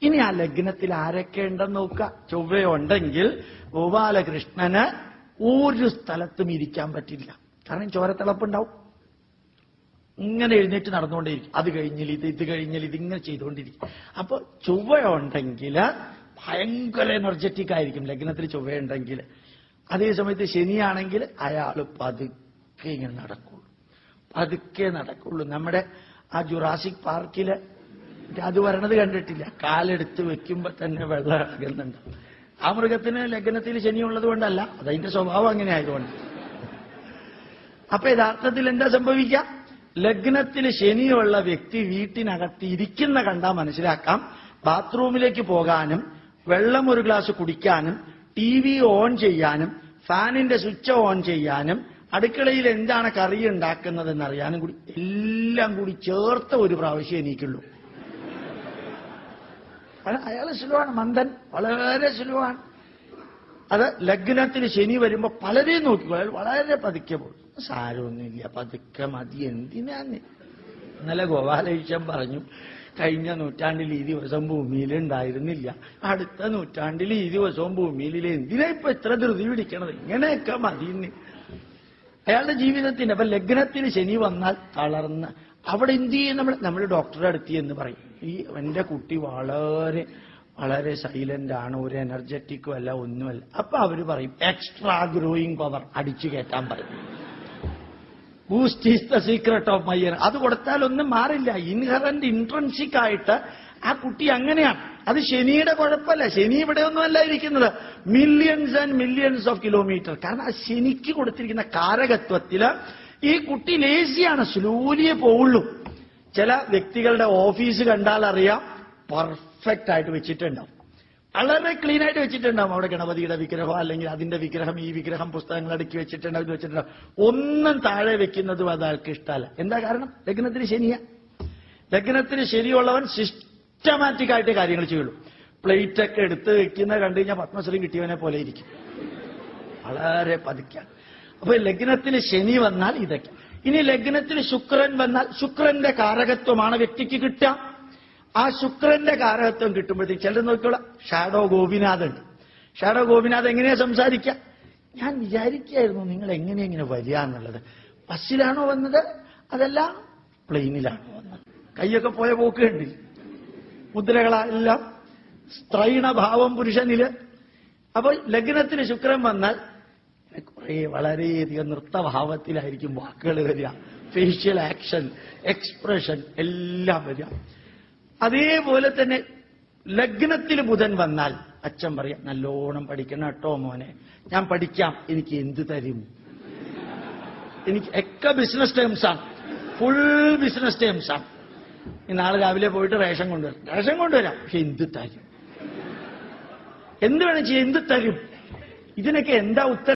ഇനി ആ ലഗ്നത്തിൽ ആരൊക്കെ ഉണ്ടെന്ന് നോക്കുക ചൊവ്വയുണ്ടെങ്കിൽ ഗോപാലകൃഷ്ണന് ഒരു സ്ഥലത്തും ഇരിക്കാൻ പറ്റില്ല കാരണം ചോരത്തിളപ്പുണ്ടാവും ഇങ്ങനെ എഴുന്നേറ്റ് നടന്നുകൊണ്ടേയിരിക്കും അത് കഴിഞ്ഞാൽ ഇത് ഇത് കഴിഞ്ഞാൽ ഇത് ഇങ്ങനെ ചെയ്തുകൊണ്ടിരിക്കും അപ്പൊ ചൊവ്വയുണ്ടെങ്കിൽ ഭയങ്കര എനർജറ്റിക് ആയിരിക്കും ലഗ്നത്തിൽ ചൊവ്വയുണ്ടെങ്കിൽ അതേ സമയത്ത് ശനിയാണെങ്കിൽ അയാൾ പതുക്കെ ഇങ്ങനെ നടക്കുള്ളൂ പതുക്കെ നടക്കുള്ളൂ നമ്മുടെ ആ ജുറാസിക് പാർക്കില് അത് വരണത് കണ്ടിട്ടില്ല കാലെടുത്ത് വെക്കുമ്പോ തന്നെ വെള്ളം ഇറങ്ങുന്നുണ്ട് ആ മൃഗത്തിന് ലഗ്നത്തിൽ ശനിയുള്ളത് കൊണ്ടല്ല അതതിന്റെ സ്വഭാവം അങ്ങനെ ആയതുകൊണ്ട് അപ്പൊ യഥാർത്ഥത്തിൽ എന്താ സംഭവിക്കുക ലഗ്നത്തിൽ ശനിയുള്ള വ്യക്തി വീട്ടിനകത്ത് ഇരിക്കുന്ന കണ്ടാ മനസ്സിലാക്കാം ബാത്റൂമിലേക്ക് പോകാനും വെള്ളം ഒരു ഗ്ലാസ് കുടിക്കാനും ടി വി ഓൺ ചെയ്യാനും ഫാനിന്റെ സ്വിച്ച് ഓൺ ചെയ്യാനും അടുക്കളയിൽ എന്താണ് കറി ഉണ്ടാക്കുന്നതെന്ന് അറിയാനും കൂടി എല്ലാം കൂടി ചേർത്ത ഒരു പ്രാവശ്യം എനിക്കുള്ളൂ അയാൾ സുലുവാണ് മന്ദൻ വളരെ സുലുവാണ് അത് ലഗ്നത്തിൽ ശനി വരുമ്പോ പലരെയും നോക്കിക്കോ അയാൾ വളരെ പതുക്കെ പോകും സാരമൊന്നുമില്ല പതുക്കെ മതി എന്തിനാന്ന് ഇന്നലെ ഗോപാലകൃഷ്ണൻ പറഞ്ഞു കഴിഞ്ഞ നൂറ്റാണ്ടിൽ ഈ ദിവസം ഭൂമിയിൽ ഉണ്ടായിരുന്നില്ല അടുത്ത നൂറ്റാണ്ടിൽ ഈ ദിവസവും ഭൂമിയിൽ എന്തിനാ ഇപ്പൊ ഇത്ര ധൃതി പിടിക്കണത് ഇങ്ങനെയൊക്കെ മതിന്ന് അയാളുടെ ജീവിതത്തിന്റെ അപ്പൊ ലഗ്നത്തിൽ ശനി വന്നാൽ തളർന്ന് അവിടെ എന്ത് ചെയ്യും നമ്മൾ നമ്മൾ ഡോക്ടറെ അടുത്ത് എന്ന് പറയും ഈ എന്റെ കുട്ടി വളരെ വളരെ സൈലന്റ് ആണ് ഒരു എനർജറ്റിക്കും അല്ല ഒന്നുമല്ല അപ്പൊ അവര് പറയും എക്സ്ട്രാ ഗ്രോയിങ് പവർ അടിച്ചു കയറ്റാൻ പറയും Boost is the secret of my അത് കൊടുത്താൽ ഒന്നും മാറില്ല ഇൻഹറന്റ് ഇൻട്രൻസിക് ആയിട്ട് ആ കുട്ടി അങ്ങനെയാണ് അത് ശനിയുടെ കുഴപ്പമല്ല ശനി ഇവിടെ ഒന്നുമല്ല ഇരിക്കുന്നത് millions and millions of kilometre കാരണം ആ ശനിക്ക് കൊടുത്തിരിക്കുന്ന കാരകത്വത്തില് ഈ കുട്ടി ലേസിയാണ് സ്ലോലിയെ പോവുള്ളൂ ചില വ്യക്തികളുടെ ഓഫീസ് കണ്ടാൽ അറിയാം പെർഫെക്റ്റ് ആയിട്ട് വെച്ചിട്ടുണ്ടാവും വളരെ ക്ലീൻ ആയിട്ട് വെച്ചിട്ടുണ്ടാവും അവിടെ ഗണപതിയുടെ വിഗ്രഹം അല്ലെങ്കിൽ അതിന്റെ വിഗ്രഹം ഈ വിഗ്രഹം പുസ്തകങ്ങൾ അടുക്കി വെച്ചിട്ടുണ്ടാവും ഇത് വെച്ചിട്ടുണ്ടാവും ഒന്നും താഴെ വെക്കുന്നതും അത് ആൾക്ക് ഇഷ്ടമല്ല എന്താ കാരണം ലഗ്നത്തിന് ശനിയാ ലഗ്നത്തിന് ശരിയുള്ളവൻ സിസ്റ്റമാറ്റിക് ആയിട്ട് കാര്യങ്ങൾ ചെയ്യുള്ളൂ പ്ലേറ്റ് ഒക്കെ എടുത്ത് വെക്കുന്ന കണ്ടു കഴിഞ്ഞാൽ പത്മശ്രീ കിട്ടിയവനെ പോലെ ഇരിക്കും വളരെ പതുക്കാൻ അപ്പൊ ലഗ്നത്തിൽ ശനി വന്നാൽ ഇതൊക്കെ ഇനി ലഗ്നത്തിൽ ശുക്രൻ വന്നാൽ ശുക്രന്റെ കാരകത്വമാണ് വ്യക്തിക്ക് കിട്ടുക ആ ശുക്രന്റെ കാരകത്വം കിട്ടുമ്പോഴത്തേക്ക് ചിലർ നോക്കിക്കോളാം ഷാഡോ ഗോപിനാഥ് ഉണ്ട് ഷാഡോ ഗോപിനാഥ് എങ്ങനെയാ സംസാരിക്കുക ഞാൻ വിചാരിക്കായിരുന്നു നിങ്ങൾ എങ്ങനെ ഇങ്ങനെ വരിക എന്നുള്ളത് ബസ്സിലാണോ വന്നത് അതല്ല പ്ലെയിനിലാണോ വന്നത് കൈയൊക്കെ പോയ പോക്ക് ഉണ്ട് മുദ്രകളെല്ലാം സ്ത്രൈണഭാവം പുരുഷനില് അപ്പൊ ലഗ്നത്തിന് ശുക്രൻ വന്നാൽ കുറെ വളരെയധികം നൃത്തഭാവത്തിലായിരിക്കും വാക്കുകൾ വരിക ഫേഷ്യൽ ആക്ഷൻ എക്സ്പ്രഷൻ എല്ലാം വരിക അതേപോലെ തന്നെ ലഗ്നത്തിൽ ബുധൻ വന്നാൽ അച്ഛൻ പറയാം നല്ലോണം പഠിക്കണം കേട്ടോ മോനെ ഞാൻ പഠിക്കാം എനിക്ക് എന്ത് തരും എനിക്ക് ഒക്കെ ബിസിനസ് ടേംസ് ആണ് ഫുൾ ബിസിനസ് ടേംസ് ആണ് ഇന്നാള് രാവിലെ പോയിട്ട് റേഷൻ കൊണ്ടുവരാം റേഷൻ കൊണ്ടുവരാം പക്ഷെ എന്ത് തരും എന്ത് വേണം ചെയ്യാം എന്ത് തരും ഇതിനൊക്കെ എന്താ ഉത്തരം